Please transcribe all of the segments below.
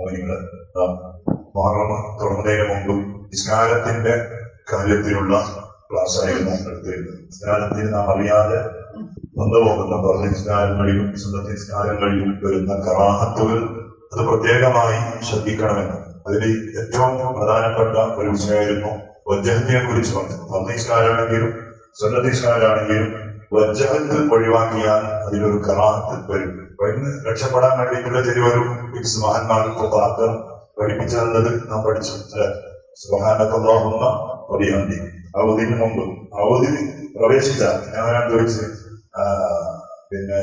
മോനിങ്ങള് മുഹറം തുടങ്ങുന്നതിന് മുമ്പ് നിസ്കാരത്തിന്റെ കാര്യത്തിലുള്ള ക്ലാസ് ആയിരുന്നു എടുത്തിരുന്നത് നിസ്കാരത്തിന് നാം അറിയാതെ വന്നു പോകുന്ന പറഞ്ഞ നിസ്കാരങ്ങളിലും സുന്നത്ത് നിസ്കാരങ്ങളിലും വരുന്ന കറാഹത്തുകൾ അത് പ്രത്യേകമായി ശ്രദ്ധിക്കണമെന്ന് അതിൽ ഏറ്റവും പ്രധാനപ്പെട്ട ഒരു വിഷയമായിരുന്നു വജ്ജഹത്തിനെ കുറിച്ച് പറഞ്ഞത് വന്ന നിസ്കാരമാണെങ്കിലും സുന്നത്ത് നിസ്കാരമാണെങ്കിലും വജ്ജഹത്ത് ഒഴിവാക്കിയാൽ അതിലൊരു കറാഹത്ത് വരും അപ്പൊ ഇന്ന് രക്ഷപ്പെടാൻ വേണ്ടിയിട്ടുള്ള ചെറിയൊരു ടിപ്സ് മഹാന്മാർക്ക് പാക്കർ പഠിപ്പിച്ചു തന്നത് നാം പഠിച്ചു അല്ലെ സുഹാനത്തുള്ള ഒടിയന്തി അവധിന് മുമ്പ് അവധിന് പ്രവേശിച്ച ഞാൻ ചോദിച്ച് ആ, പിന്നെ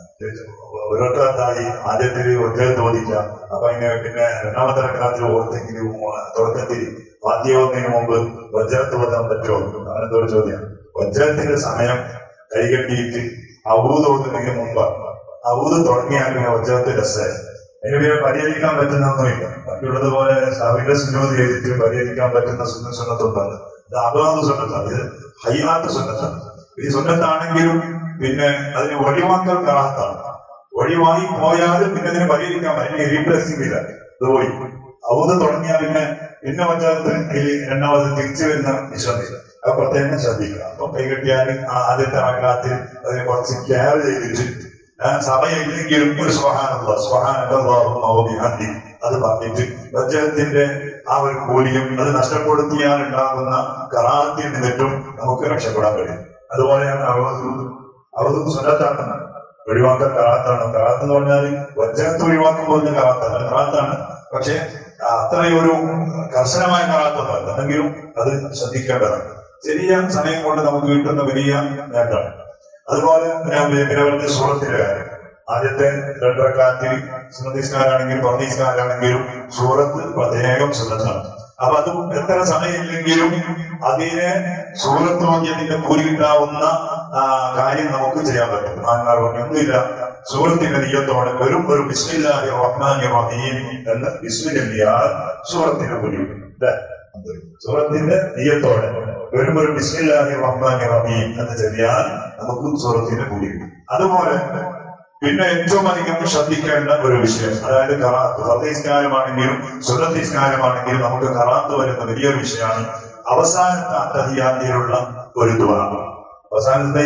ഓരോരുത്തരായി ആദ്യത്തിൽ ഒറ്റ തോന്നില്ല അപ്പൊ ഇങ്ങനെ പിന്നെ രണ്ടാമത്തെ റക്കാത്തിൽ ഓർത്തെങ്കിലും തുടക്കത്തിൽ വാദ്യവുന്നതിന് മുമ്പ് വജ്രത്ത് വരാൻ പറ്റുമോ അങ്ങനത്തെ ഒരു ചോദ്യം വജ്രത്തിന്റെ സമയം കൈകെട്ടിയിട്ട് അവൂത് ഓടുന്നതിന് മുമ്പാണ് അവൂത് തുടങ്ങിയാൽ പിന്നെ വജ്രത്ത് രസമായി അതിന് പിന്നെ പരിഹരിക്കാൻ പറ്റുന്നൊന്നുമില്ല മറ്റുള്ളത് പോലെ സാവിന്റെ സുന്നോത് ചെയ്തിട്ട് പരിഹരിക്കാൻ പറ്റുന്ന സുന്ന സുന്നത്തൊന്നുണ്ട് ഇത് അബാദ് സുന്നത്താണ് ഇത് ഹൈയാത്ത് സുന്നത്താണ് ഈ സുന്നത്താണെങ്കിലും പിന്നെ അതിന് ഒഴിവാക്കൽ കറാത്താണ് ഒഴിവായി പോയാലും പിന്നെ അതിനെ പരിഹരിക്കാൻ പറ്റില്ല റീപ്ലേസിംഗ് ഇല്ല ഇത് പോയി അവത് തുടങ്ങിയാൽ പിന്നെ പിന്നെ പഞ്ചായത്ത് അതിൽ രണ്ടാമത് തിരിച്ചു വരുന്ന വിശ്രമില്ല അത് പ്രത്യേകം ശ്രദ്ധിക്കുക അപ്പൊ കൈകെട്ടിയാൽ ആ ആദ്യത്തെ ആഘാത്തിൽ അതിനെ കുറച്ച് കെയർ ചെയ്തിട്ട് ആ സമയമില്ലെങ്കിലും ഒരു സ്വഹാനുള്ള സ്വഹാനുഭവി അത് പറഞ്ഞിട്ട് വജ്രത്തിന്റെ ആ ഒരു കൂലിയും അത് നഷ്ടപ്പെടുത്തിയാൽ ഉണ്ടാകുന്ന കറാത്തിൽ നിന്നിട്ടും നമുക്ക് രക്ഷപ്പെടാൻ കഴിയും അതുപോലെയാണ് അവധു അവധു സുന്നത്താണ് ഒഴിവാക്കാൻ കറാത്താണ് കറാത്ത് എന്ന് പറഞ്ഞാൽ വജ്രത്ത് ഒഴിവാക്കുമ്പോൾ കറാത്താണ് കറാത്താണ് പക്ഷെ അത്രയൊരു കർശനമായ കറാത്തൊന്നുമല്ല എന്നെങ്കിലും അത് ശ്രദ്ധിക്കേണ്ടതാണ് ചെറിയ സമയം കൊണ്ട് നമുക്ക് കിട്ടുന്ന വലിയ നേട്ടമാണ് അതുപോലെ ഞാൻ പിന്നെ പറഞ്ഞ സൂറത്തിന്റെ കാര്യം ആദ്യത്തെ രണ്ടരക്കാലത്തിൽ സുന്നതിസ്കാരാണെങ്കിലും പറഞ്ഞിസ്കാരാണെങ്കിലും സൂറത്ത് പ്രത്യേകം സുന്നത്താണ് അപ്പൊ അതും എത്ര സമയമില്ലെങ്കിലും അതിനെ സൂറത്ത് നോക്കിയതിന്റെ കൂലി കിട്ടാവുന്ന ആ, കാര്യം നമുക്ക് ചെയ്യാൻ പറ്റും ആന്മാർ പറഞ്ഞു ഒന്നുമില്ല സൂറത്തിന്റെ നീയത്തോടെ വെറും ഒരു ബിസ്മില്ലാഹി റഹ്മാനി റഹീം എന്ന് ബിസ്മില്ലാൽ സൂറത്തിന്റെ കൂലി കിട്ടും. ഇല്ലേ? സൂറത്തിന്റെ നീയത്തോടെ വെറും ഒരു ബിസ്മില്ലാഹി റഹ്മാനി റഹീം എന്ന് ചെറിയാൽ നമുക്ക് സൂറത്തിന്റെ കൂലി കിട്ടും അതുപോലെ പിന്നെ ഏറ്റവും അധികം ശ്രദ്ധിക്കേണ്ട ഒരു വിഷയം അതായത് കറാത്ത് ഫർദീസ്കാരമാണെങ്കിലും സുന്നത്തിസ്കാരമാണെങ്കിലും നമുക്ക് കറാത്ത് വരുന്ന വലിയൊരു വിഷയമാണ് അവസാനത്തെ അത്തഹിയാത്തിലുള്ള ഒരു ദ്വാരം അവസാനത്തെ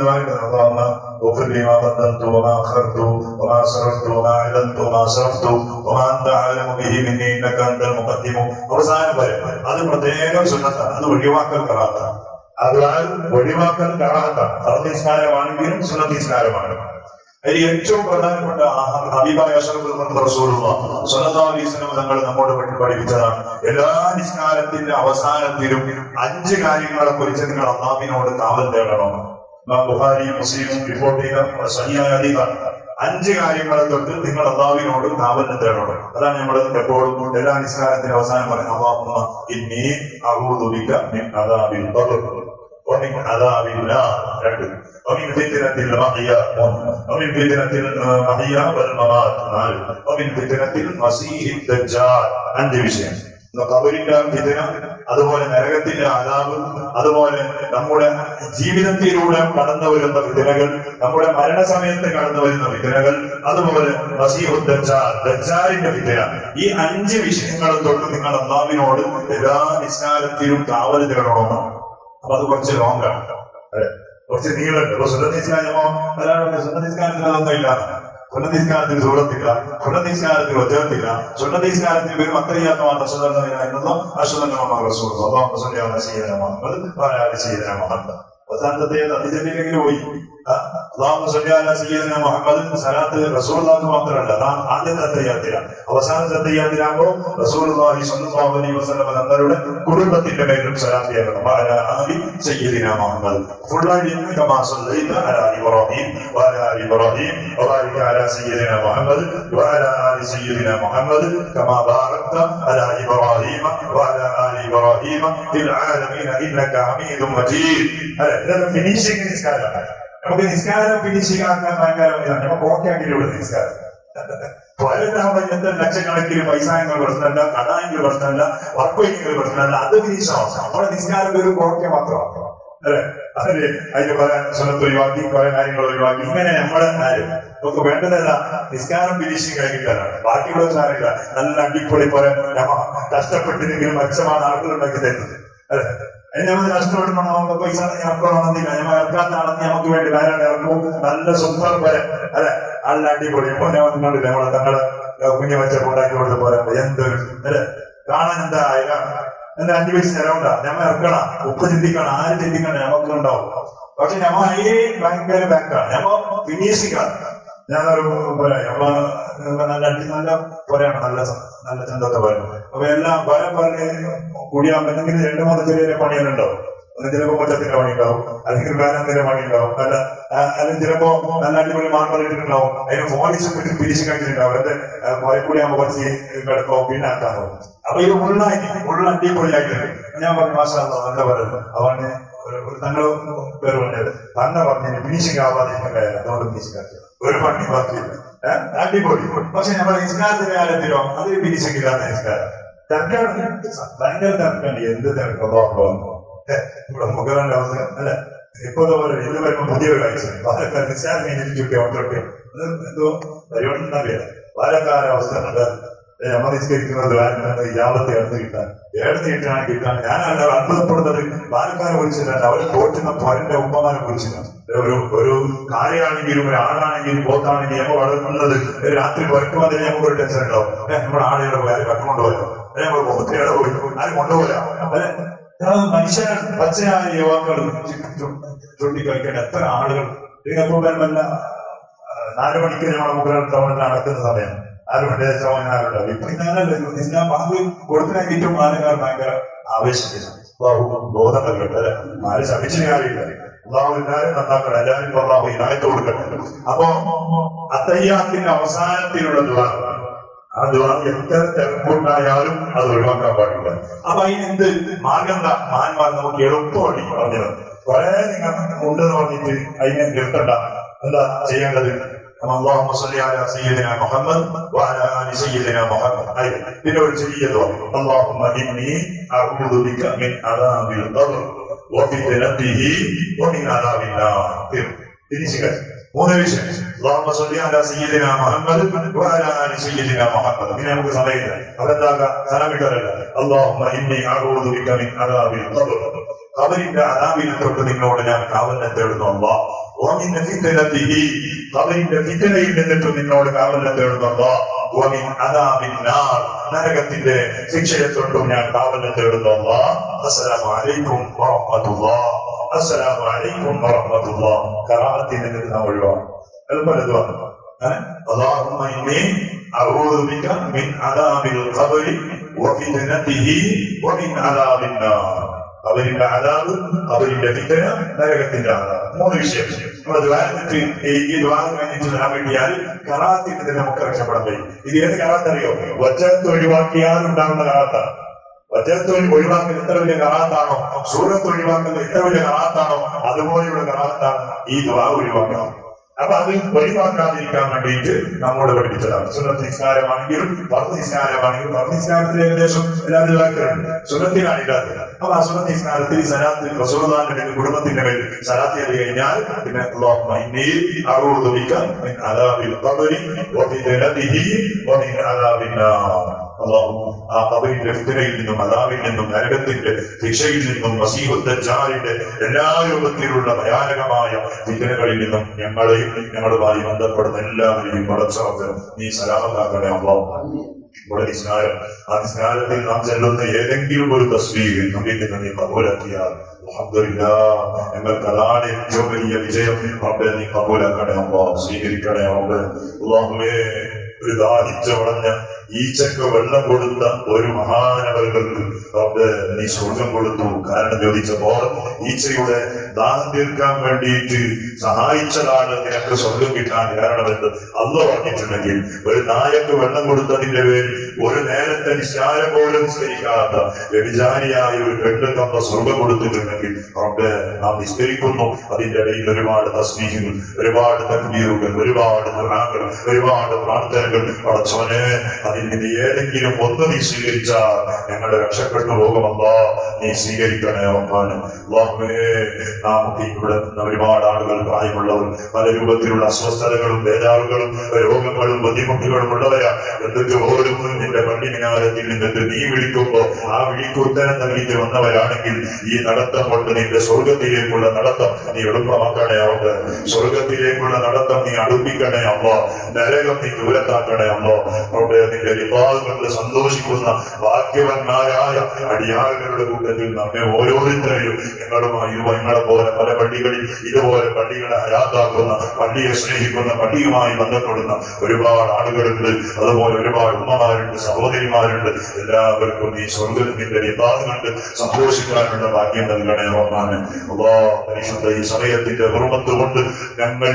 اغفر لي ما قدمت وما اخرت وما اسررت وما اعلنت وما اسرفت وما انت اعلم به مني انك انت المقدم അവസാനം വരെ അത് പ്രത്യേകം സുന്നത്താണ് അത് ഒഴിവാക്കൽ കറാത്താണ് അതിനാൽ ഒഴിവാക്കൽ കറാത്താണ് ഫർദീസ്കാരമാണെങ്കിലും സുന്നത്തിസ്കാരമാണ് അതിൽ ഏറ്റവും പ്രധാനപ്പെട്ട ആ- ഹബീബായ അഷ്റഫുൽ മുഹമ്മദ് റസൂലുള്ള സ്വല്ലല്ലാഹു അലൈഹി വസല്ലം തങ്ങൾ നമ്മോട് പഠി- പഠിപ്പിച്ചതാണ് എല്ലാ നിസ്കാരത്തിന്റെ അവസാനത്തിലും അഞ്ച് കാര്യങ്ങളെ കുറിച്ച് നിങ്ങൾ അള്ളാഹിനോട് കാവൽ തേടണം ഇമാം ബുഖാരി മുസ്ലിം റിപ്പോർട്ട് ചെയ്ത സഹിയായ ഹദീസാണ് അഞ്ച് കാര്യങ്ങളെ തൊട്ട് നിങ്ങൾ അള്ളാഹുവിനോട് കാവലിന് തേടണം അതാണ് നമ്മൾ എപ്പോഴും എല്ലാ നിസ്കാരത്തിന്റെ അവസാനം പറയുന്നത് അള്ളാഹുമ്മ ഇന്നി അഊദു ബിക മിൻ അദാബിൽ ഖബർ ومن عذاب النار രണ്ട് ومن فتنة المحيا ومن فتنة المحيا والممات നാല് ومن فتنة المسيح الدجال അഞ്ച് വിഷയം കബറിന്റെ ഫിതന അതുപോലെ നരകത്തിന്റെ ആലാപ് അതുപോലെ നമ്മുടെ ജീവിതത്തിലൂടെ കടന്നു വരുന്ന വിതനകൾ നമ്മുടെ മരണസമയത്ത് കടന്നു വരുന്ന വിതനകൾ അതുപോലെ മസീഹു ദജ്ജാൽ ദജ്ജാലിന്റെ വിതന ഈ അഞ്ച് വിഷയങ്ങളും തൊട്ട് നിങ്ങൾ അള്ളാവിനോട് എല്ലാ നിസ്കാരത്തിലും കാവൽ തേടണമെന്നാണ് അപ്പൊ അത് കുറച്ച് ലോങ് ആണ് അല്ലെ കുറച്ച് നീളുണ്ട് ഇപ്പൊ സുന്നതിസ്കാരമോ അല്ലാതെ സുന്നതിസ്കാരത്തിൽ അതൊന്നും ഇല്ല സുന്നതിസ്കാരത്തിൽ സൂറത്തില്ല സുന്നതിസ്കാരത്തിൽ ഒറ്റത്തില്ല സുന്നതിസ്കാരത്തിൽ ഒരു മക്കരിയാത്ത മാത്രം സുന്ദരമില്ല എന്നതോ അശ്വതന്മ റസൂൽ അള്ളാഹു സ്വല്ലി അലാ സയ്യിദന മുഹമ്മദ് വഅലാ ആലി സയ്യിദന മുഹമ്മദ് അവസാനത്തെ അതിജനിലെങ്കിലും പോയി അള്ളാഹു സ്വല്ലി അലാ സയ്യിദന മുഹമ്മദ് സലാത്ത് റസൂലുള്ളാഹിക്ക് മാത്രമല്ല നാം ആദ്യത്തെ തയ്യാത്തിലാണ് അവസാനത്തെ തയ്യാത്തിലാകുമ്പോൾ റസൂലുള്ളാഹി സ്വല്ലല്ലാഹു അലൈഹി വസല്ലം തങ്ങളുടെ കുടുംബത്തിന്റെ പേരിലും സലാത്ത് ചെയ്യണം വഅലാ ആലി സയ്യിദിന മുഹമ്മദ് ഫുള്ളായി കമാ സല്ലൈത അലാ ഇബ്രാഹിം വഅലാ ആലി ഇബ്രാഹിം وبارك على سيدنا محمد وعلى ال سيدنا محمد كما باركت على ابراهيم وعلى ال ابراهيم في العالمين انك حميد مجيد അല്ലെ ഇതൊക്കെ ഫിനിഷിംഗ് നിസ്കാരമാണ് നമുക്ക് നിസ്കാരം ഫിനിഷിംഗ് ആക്കാൻ ഭയങ്കര ഇതാണ് നമുക്ക് ഓക്കെ ആക്കിയിട്ടുണ്ട് നിസ്കാരം പലതാകുമ്പോൾ ഇന്നത്തെ ലക്ഷക്കണക്കിന് പൈസ എങ്കിൽ പ്രശ്നമല്ല കട എങ്കിൽ പ്രശ്നമല്ല വർക്ക് എങ്കിൽ പ്രശ്നമല്ല അത് ഫിനിഷ് ആവണം നമ്മുടെ നിസ്കാരം ഒരു ഓക്കെ മാത്രമാണ് അല്ലെ അതിന് അതിന് കുറെ സ്വലത്ത് ഒഴിവാക്കി കുറെ കാര്യങ്ങൾ ഒഴിവാക്കി ഇങ്ങനെ നമ്മുടെ കാര്യം നമുക്ക് വേണ്ടതല്ല നിസ്കാരം ഫിനിഷിങ് കഴിഞ്ഞിട്ടാണ് ബാക്കിയുള്ള സാറില്ല നല്ല അടിപൊളി പോലെ നമ്മ കഷ്ടപ്പെട്ടില്ലെങ്കിലും മെച്ചമാണ് ആളുകളുണ്ടാക്കി തരുന്നത് അതെ അതിന് നമ്മൾ കഷ്ടപ്പെടണം നമുക്ക് പൈസ ഇറക്കണമെന്നില്ല നമ്മൾ ഇറക്കാത്താണെന്ന് നമുക്ക് വേണ്ടി വേറെ ഇറക്കും നല്ല സ്വന്തം പോലെ അല്ലെ നല്ല അടിപൊളി ഇപ്പൊ ഞാൻ വന്നിട്ടില്ല നമ്മളെ തങ്ങളെ കുഞ്ഞു വെച്ച ഉണ്ടാക്കി കൊടുത്ത പോലെ എന്തൊരു അല്ലെ കാണാൻ എന്താ എന്താ അഞ്ചു പൈസ ചെലവുണ്ടാ ഞമ്മ ഇറക്കണം ഉപ്പ് ചിന്തിക്കണം ആര് ചിന്തിക്കണം നമുക്ക് ഉണ്ടാവും പക്ഷെ ഞമ്മ ഈ ഭയങ്കര ബാക്കാണ് ഞമ്മ ഫിനിഷിക്കാണ് ഞാനൊരു പോലെ ഞമ്മ നല്ല അടി നല്ല പോലെയാണ് നല്ല നല്ല ചന്തത്തെ പോലെ അപ്പൊ എല്ലാം പല പറഞ്ഞ് കൂടിയാൽ എന്തെങ്കിലും രണ്ട് മൂന്ന് ചെറിയ പണികളുണ്ടാവും ഒന്ന് ചിലപ്പോ കൊച്ചത്തിന്റെ പണി ഉണ്ടാവും അല്ലെങ്കിൽ വേനത്തിന്റെ പണി ഉണ്ടാവും അല്ല അല്ലെങ്കിൽ ചിലപ്പോ നല്ല അടിപൊളി മാർബിൾ ഇട്ടിട്ടുണ്ടാവും അതിന് ഫോണിച്ച് പിരിച്ച് കഴിഞ്ഞിട്ടുണ്ടാവും അത് കുറെ കൂടി ആകുമ്പോൾ കുറച്ച് കിടക്കോ പിന്നെ ആക്കാനോ അപ്പൊ ഇത് ഉള്ളായിട്ട് ഉള്ള അടിപൊളിയായിട്ടുണ്ട് ഞാൻ പറഞ്ഞു മാഷാ നല്ല പറയുന്നത് അവന് തങ്ങൾ പേര് പറഞ്ഞത് തന്നെ പറഞ്ഞു ഫിനിഷിംഗ് ആവാതിരിക്കണ്ടേ അതുകൊണ്ട് ഫിനിഷിംഗ് ആക്കി ഒരു പണി ബാക്കിയില്ല ഏഹ് അടിപൊളി പക്ഷെ നമ്മൾ നിസ്കാരത്തിന്റെ കാര്യത്തിലോ അത് ഫിനിഷിംഗ് ഇല്ലാത്ത നിസ്കാരം തിരക്കാണ് ഭയങ്കര തിരക്കാണ് എന്ത് തിരക്കോ ഇവിടെ മുഖറിന്റെ അവസരം അല്ല ഇപ്പൊ പോലെ ഇത് വരുമ്പോ പുതിയൊരു കാഴ്ച പാലക്കാട് നിസ്സാരം കഴിഞ്ഞിട്ട് ഓട്ടോട്ടെ എന്തോ പരിപാടി അറിയാം പാലക്കാട് അവസ്ഥ നമ്മൾ നിസ്കരിക്കുന്നത് യാവത്തെ എടുത്ത് കിട്ടാൻ എടുത്ത് കിട്ടാൻ കിട്ടാൻ ഞാൻ അല്ല അത്ഭുതപ്പെടുന്നത് പാലക്കാരെ വിളിച്ചിട്ടുണ്ട് അവരെ തോറ്റുന്ന പൊരന്റെ ഉപ്പമാരെ വിളിച്ചിട്ടുണ്ട് ഒരു ഒരു കാര്യമാണെങ്കിലും ഒരു ആടാണെങ്കിലും പോത്താണെങ്കിലും ഞങ്ങൾ വളർത്തുന്നത് രാത്രി പുറത്തു വന്നതിന് നമുക്ക് ഒരു ടെൻഷൻ ഉണ്ടാവും നമ്മുടെ ആളുകളെ പോയി ആരും കട്ടുകൊണ്ടുപോയോ നമ്മൾ പോത്തിയുടെ പോയി ആരും കൊണ്ടുപോയാ അല്ലെ മനുഷ്യൻ പച്ചയായ യുവാക്കൾ ചൂണ്ടിക്കളിക്കാൻ എത്ര ആളുകൾ ഇതിനൊപ്പം വരുമല്ല നാലു മണിക്ക് നമ്മളെ മുകളിൽ ടൗണിൽ നടക്കുന്ന സമയം നാലു മണി ചവനാറുണ്ടാവും ഇപ്പൊ ഞാനല്ല ഇസ്ലാം ബാങ്ക് കൊടുത്തിനാൻ ഏറ്റവും ആളുകാർ ഭയങ്കര ആവേശത്തിലാണ് ബോധം നൽകട്ടെ അല്ലെ ആര് ശമിച്ചിന് കാര്യമില്ല അള്ളാഹു എല്ലാവരും നന്നാക്കണം എല്ലാവരും അള്ളാഹു ഇനായത്ത് കൊടുക്കട്ടെ അപ്പോ അത്തയ്യാത്തിന്റെ അവസാനത്തിലുള്ള ദ്വാ ആ ദ്വാ എത്ര തിരക്കുണ്ടായാലും അത് ഒഴിവാക്കാൻ പാടില്ല അപ്പൊ അതിനെന്ത് മാർഗം എന്താ മാന്മാർ നമുക്ക് എളുപ്പമാണ് ഈ പറഞ്ഞത് കുറെ നിങ്ങൾ ഉണ്ടെന്ന് പറഞ്ഞിട്ട് അതിനെ നിർത്തണ്ട എന്താ ചെയ്യേണ്ടത് اللهم صل على سيدنا محمد وعلى ال سيدنا محمد ايضا بنور سيدنا اللهم اني اعوذ بك من عذاب القبر وفتنته ومن عذاب النار തിരിച്ചു മൂന്ന് വിഷയം اللهم صل على سيدنا محمد وعلى ال سيدنا محمد പിന്നെ നമുക്ക് സമയമില്ല അതെന്താക്കാം സ്ഥലമിട്ടല്ല اللهم اني اعوذ بك من عذاب القبر ഖബറിന്റെ അതാവിനെ തൊട്ട് നിന്നോട് ഞാൻ കാവലിനെ തേടുന്നു അല്ലാ ومن فتنته ഖബറിന്റെ ഫിത്തനയിൽ നിന്നിട്ട് നിന്നോട് കാവലിനെ തേടുന്നു അല്ലാ ومن عذاب النار നരകത്തിന്റെ ശിക്ഷയെ തൊട്ടും ഞാൻ കാവലിനെ തേടുന്നു അല്ലാ അസ്സലാമു അലൈക്കും വറഹ്മത്തുള്ളാഹ് അസ്സലാമു അലൈക്കും വറഹ്മത്തുള്ളാഹ് കറാഹത്തിൽ നിന്നിട്ട് നാം ഒഴിവാണ് എളുപ്പം اللهم إني أعوذ بك من عذاب القبر وفتنته ومن عذاب النار അവരിന്റെ അതാവ് അവരിന്റെ ഫിത്തന നരകത്തിന്റെ അതാവ് മൂന്ന് വിഷയം നമ്മൾ ദ്വാരത്തിട്ട് ഈ ദ്വാരം കഴിഞ്ഞിട്ട് ഞാൻ വേണ്ടിയാൽ കറാത്തിന്റെ നമുക്ക് രക്ഷപ്പെടാൻ കഴിയും ഇത് ഏത് കറാത്ത് അറിയോ വചനത്ത് ഒഴിവാക്കിയാൽ ഉണ്ടാകുന്ന കറാത്താണ് വചനത്ത് ഒഴിവാക്കൽ എത്ര വലിയ കറാത്താണോ സൂറത്ത് ഒഴിവാക്കൽ എത്ര വലിയ കറാത്താണോ അതുപോലെയുള്ള കറാത്താണ് ഈ ദ്വാ ഒഴിവാക്കണം അപ്പൊ അത് ഒഴിവാക്കാതിരിക്കാൻ വേണ്ടിയിട്ട് നമ്മോട് പഠിപ്പിച്ചതാണ് സുന്നത്ത് നിസ്കാരമാണെങ്കിലും വർദ്ധ നിസ്കാരമാണെങ്കിലും വർദ്ധ നിസ്കാരത്തിൽ ഏകദേശം എല്ലാവരും ഇതാക്കുന്നുണ്ട് സുന്നത്തിനാണ് ഇല്ലാത്തത് അപ്പൊ ആ സുന്നത്ത് നിസ്കാരത്തിൽ സലാത്ത് റസൂലുള്ളാഹിന്റെ മേൽ കുടുംബത്തിന്റെ മേൽ സലാത്ത് ചെയ്ത് കഴിഞ്ഞാൽ പിന്നെ അല്ലാഹുമ്മ ഇന്നി അഊദു ബിക മിൻ അദാബിൽ ഖബരി വഫിതനതിഹി വമിൻ അദാബിൻ നാർ അള്ളാഹു ആ കബറിന്റെ ഫിത്തനയിൽ നിന്നും അതാവിൽ നിന്നും നരകത്തിന്റെ ശിക്ഷയിൽ നിന്നും മസീഹുദ്ദാലിന്റെ എല്ലാ രൂപത്തിലുള്ള ഭയാനകമായ ഫിത്തനകളിൽ നിന്നും ഞങ്ങളെയും ഞങ്ങളുമായി ബന്ധപ്പെടുന്ന എല്ലാവരെയും പടച്ചവർക്ക് നീ സലാമത്താക്കണേ അള്ളാഹു ഇവിടെ നിസ്കാരം ആ നിസ്കാരത്തിൽ നാം ചെല്ലുന്ന ഏതെങ്കിലും ഒരു തസ്വീരിൽ നമ്മിൽ നിന്ന് നീ കബൂലാക്കിയാൽ അൽഹംദുലില്ലാ ഞങ്ങൾക്ക് അതാണ് ഏറ്റവും വലിയ വിജയം റബ്ബെ നീ കബൂലാക്കണേ അള്ളാഹു സ്വീകരിക്കണേ റബ്ബെ അള്ളാഹുവേ ഒരു ദാഹിച്ച വളഞ്ഞ ഈച്ചക്ക് വെള്ളം കൊടുത്ത ഒരു മഹാനവർക്ക് റബ്ബ് നീ സ്വർഗം കൊടുത്തു കാരണം ചോദിച്ചപ്പോൾ ഈച്ചയുടെ ദാഹം തീർക്കാൻ വേണ്ടിയിട്ട് സഹായിച്ചതാണ് നിനക്ക് സ്വർഗം കിട്ടാൻ കാരണമെന്ന് അന്ന് പറഞ്ഞിട്ടുണ്ടെങ്കിൽ ഒരു നായക്ക് വെള്ളം കൊടുത്തതിന്റെ പേരിൽ ഒരു നേരത്തെ നിസ്കാരം പോലും നിസ്കരിക്കാത്ത വ്യഭിചാരിയായ ഒരു പെണ്ണ് തന്ന സ്വർഗം കൊടുത്തിട്ടുണ്ടെങ്കിൽ റബ്ബ് നാം നിസ്കരിക്കുന്നു അതിന്റെ ഇടയിൽ ഒരുപാട് തസ്മീഹുകൾ ഒരുപാട് തക്ബീറുകൾ ഒരുപാട് ദുആകൾ ഒരുപാട് പ്രാർത്ഥനകൾ പടച്ചോനെ അതിൽ നിന്ന് ഏതെങ്കിലും ഒന്ന് നീ സ്വീകരിച്ചാൽ ഞങ്ങൾ രക്ഷപ്പെട്ടു പോകുമല്ലോ നീ സ്വീകരിക്കണേ റഹ്മാന് അല്ലാഹുവേ നമുക്ക് ഇവിടെ നിന്ന് ഒരുപാട് ആളുകൾ പ്രായമുള്ളവർ പല രൂപത്തിലുള്ള അസ്വസ്ഥതകളും ബേജാറുകളും രോഗങ്ങളും ബുദ്ധിമുട്ടുകളും ഉള്ളവരാ എന്തൊക്കെ പോലും നിന്റെ പള്ളിമിനാരത്തിൽ നിന്നിട്ട് നീ വിളിക്കുമ്പോ ആ വിളിക്ക് ഉത്തരം നൽകിയിട്ട് വന്നവരാണെങ്കിൽ ഈ നടത്തം കൊണ്ട് നിന്റെ സ്വർഗത്തിലേക്കുള്ള നടത്തം നീ എളുപ്പമാക്കണേ അവർക്ക് സ്വർഗത്തിലേക്കുള്ള നടത്തം നീ അടുപ്പിക്കണേ അമ്മോ നരകം നീ ദൂരത്താക്കണേ അമ്മോ അവിടെ നിന്റെ വിവാഹം കൊണ്ട് സന്തോഷിക്കുന്ന ഭാഗ്യവന്മാരായ അടിയാളുകളുടെ കൂട്ടത്തിൽ നമ്മെ ഓരോരുത്തരെയും ഞങ്ങളുമായി ഞങ്ങളെ പോലെ പല പള്ളികളിൽ ഇതുപോലെ പള്ളികളെ ഹയാത്താക്കുന്ന പള്ളിയെ സ്നേഹിക്കുന്ന പള്ളിയുമായി ബന്ധപ്പെടുന്ന ഒരുപാട് ആളുകളുണ്ട് അതുപോലെ ഒരുപാട് ഉമ്മമാരുണ്ട് സഹോദരിമാരുണ്ട് എല്ലാവർക്കും ഈ സ്വർഗത്തിന്റെ വിഭാഗം കണ്ട് സന്തോഷിക്കാനുള്ള ഭാഗ്യം നൽകണേ റഹ്മാന് അള്ളാ പരിശുദ്ധ ഈ സമയത്തിന്റെ ഹുർമത്ത് കൊണ്ട് ഞങ്ങൾ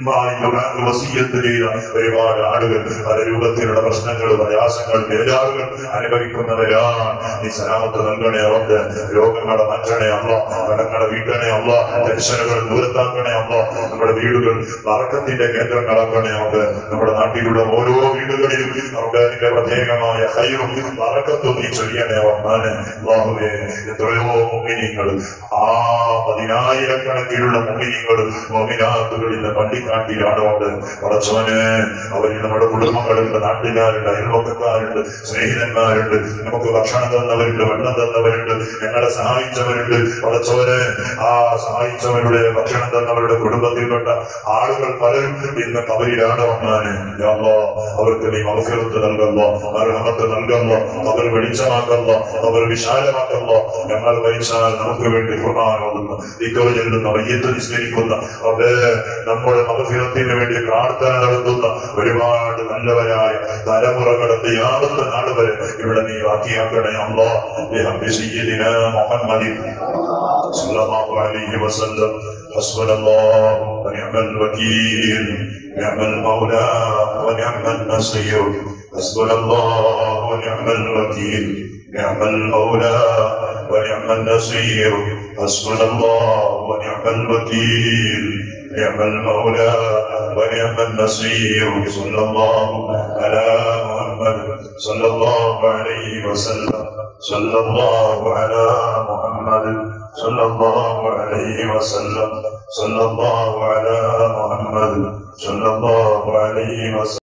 വസീയത്ത് ചെയ്ത ഒരുപാട് ആളുകൾ പല രൂപത്തിലുള്ള പ്രശ്നങ്ങൾ പ്രയാസങ്ങൾ ബേജാറുകൾ അനുഭവിക്കുന്നവരാണ് നീ സലാമത്ത് നൽകണേ അവർക്ക് രോഗങ്ങളെ മാറ്റണേ അല്ല കടങ്ങളെ വീട്ടണേ അല്ല ടെൻഷനുകൾ ദൂരത്താക്കണേ അല്ല നമ്മുടെ വീടുകൾ വറക്കത്തിന്റെ കേന്ദ്രങ്ങളാക്കണേ നമുക്ക് നമ്മുടെ നാട്ടിലുള്ള ഓരോ വീടുകളിലും നമുക്ക് അതിന്റെ പ്രത്യേകമായ ഹൈറും വറക്കത്തും നീ ചൊല്ലിയണേ വന്നാണ് അള്ളാഹുവേ എത്രയോ മുമിനിങ്ങൾ ആ പതിനായിരക്കണക്കിലുള്ള മുമിനിങ്ങൾ മോമിനാത്തുകൾ ഇന്ന് പള്ളിക്കാട്ടിലാണ് ഉണ്ട് പടച്ചോന് അവരിൽ നമ്മുടെ കുടുംബങ്ങളുണ്ട് നാട്ടുകാരുണ്ട് അയൽവക്കക്കാരുണ്ട് സ്നേഹിതന്മാരുണ്ട് നമുക്ക് ഭക്ഷണം തന്നവരുണ്ട് വെള്ളം തന്നവരുണ്ട് ഞങ്ങളെ സഹായിച്ചവരുണ്ട് പടച്ചോന് ആ സഹായിച്ചവരുടെ ഭക്ഷണം തന്നവരുടെ കുടുംബത്തിൽപ്പെട്ട ആളുകൾ പലരും ഇന്ന് കബരിലാണ് വന്നാന് യാ അല്ലാ, അവർക്ക് നീ മൗഫിറത്ത് നൽകല്ലോ അർഹമത്ത് നൽകല്ലോ അവർ വെളിച്ചമാക്കല്ലോ അവർ വിശാലമാക്കല്ലോ ഞങ്ങൾ മരിച്ചാൽ നമുക്ക് വേണ്ടി ഖുർആാനോതുന്നു ദിക്കോ ചെല്ലുന്ന വയ്യത്ത് നിസ്കരിക്കുന്ന അത് നമ്മുടെ മകഫിറത്തിന് വേണ്ടി പ്രാർത്ഥന നടത്തുന്ന ഒരുപാട് നല്ലവരായ തലമുറകളുടെ യാതൊരു നാട് വരെ ഇവിടെ നീ ബാക്കിയാക്കണേ അല്ലോ മുഹമ്മദ് صلى الله عليه وسلم حسبنا الله ونعم الوكيل نعم المولى ونعم النصير حسبنا الله ونعم الوكيل نعم المولى ونعم النصير حسبنا الله ونعم الوكيل نعم المولى ونعم النصير صلى الله على محمد صلى الله عليه وسلم صلى الله على محمد صلى الله عليه وسلم صلى الله على محمد صلى الله عليه وسلم